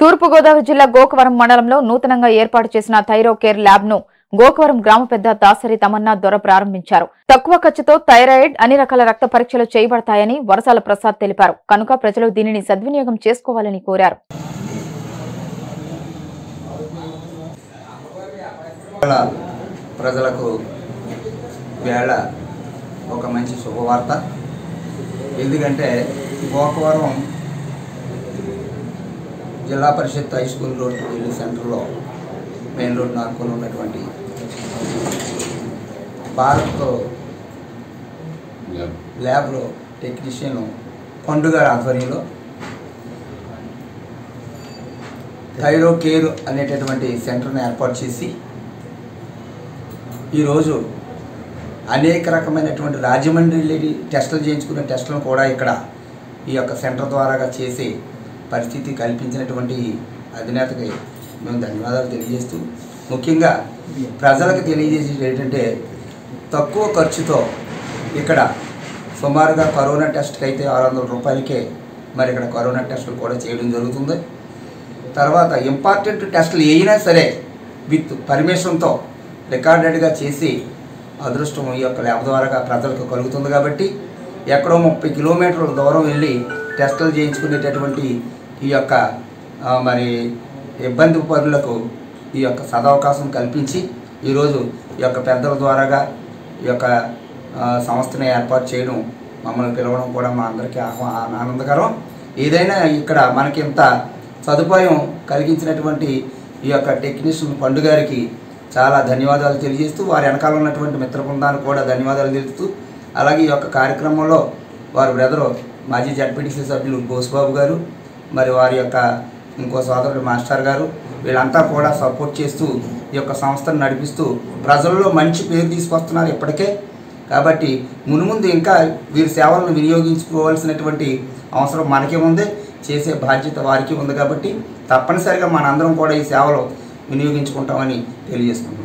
తూర్పుగోదావరి జిల్లా గోకవరం మండలంలో నూతనంగా ఏర్పాటు చేసిన థైరో కేర్ ల్యాబ్ ను గోకవరం గ్రామ పెద్ద దాసరి తమన్నా దొర ప్రారంభించారు తక్కువ ఖర్చుతో థైరాయిడ్ అన్ని రకాల రక్త పరీక్షలు చేయబడతాయని వరసాల ప్రసాద్ తెలిపారు కనుక ప్రజలు దీనిని సద్వినియోగం చేసుకోవాలని కోరారు వేళ ప్రజలకు వేళ ఒక మంచి శుభవార్త ఎందుకంటే గోకవరం జిల్లా పరిషత్ హై స్కూల్ రోడ్ వెళ్ళి సెంటర్లో మెయిన్ రోడ్ నాకుని ఉన్నటువంటి భారత్ ల్యాబ్లో టెక్నీషియన్ పండుగ ఆధ్వర్యంలో థైరో కేర్ అనేటటువంటి సెంటర్ని ఏర్పాటు చేసి ఈరోజు అనేక రకమైనటువంటి రాజమండ్రి వెళ్ళి టెస్టులు చేయించుకునే టెస్టులను కూడా ఇక్కడ ఈ యొక్క సెంటర్ ద్వారాగా చేసే పరిస్థితి కల్పించినటువంటి అధినేతకి మేము ధన్యవాదాలు తెలియజేస్తూ ముఖ్యంగా ప్రజలకు తెలియజేసేది ఏంటంటే తక్కువ ఖర్చుతో ఇక్కడ సుమారుగా కరోనా టెస్ట్కి అయితే ఆరు వందల రూపాయలకే మరి ఇక్కడ కరోనా టెస్టులు కూడా చేయడం జరుగుతుంది తర్వాత ఇంపార్టెంట్ టెస్టులు అయినా సరే విత్ పర్మిషన్తో రికార్డెడ్గా చేసి అదృష్టం ఈ యొక్క ల్యాబ్ ద్వారాగా ప్రజలకు కలుగుతుంది కాబట్టి ఎక్కడో ముప్పై కిలోమీటర్ల దూరం వెళ్ళి టెస్టులు చేయించుకునేటటువంటి ఈ యొక్క ఆ, మరి ఇబ్బంది పరులకు ఈ యొక్క సదవకాశం కల్పించి ఈరోజు ఈ యొక్క పెద్దల ద్వారాగా ఈ యొక్క ఆ, సంస్థని ఏర్పాటు చేయడం మమ్మల్ని పిలవడం కూడా మా అందరికీ ఆహ్వా ఆనందకరం ఏదైనా ఇక్కడ మనకి ఇంత సదుపాయం కలిగించినటువంటి ఈ యొక్క టెక్నీషియన్ పండుగారికి చాలా ధన్యవాదాలు తెలియజేస్తూ వారి వెనకాల ఉన్నటువంటి మిత్ర బృందానికి కూడా ధన్యవాదాలు తెలుపుతూ అలాగే ఈ యొక్క కార్యక్రమంలో వారి బ్రదరు మాజీ జడ్పీటీసీ సభ్యులు బోసుబాబు గారు మరి వారి యొక్క ఇంకో సోదరుడు మాస్టర్ గారు వీళ్ళంతా కూడా సపోర్ట్ చేస్తూ ఈ యొక్క సంస్థను నడిపిస్తూ ప్రజల్లో మంచి పేరు తీసుకొస్తున్నారు ఇప్పటికే కాబట్టి మునుముందు ఇంకా వీరి సేవలను వినియోగించుకోవాల్సినటువంటి అవసరం మనకే ఉంది చేసే బాధ్యత వారికి ఉంది కాబట్టి తప్పనిసరిగా మనందరం కూడా ఈ సేవలు వినియోగించుకుంటామని తెలియజేసుకుంటున్నాం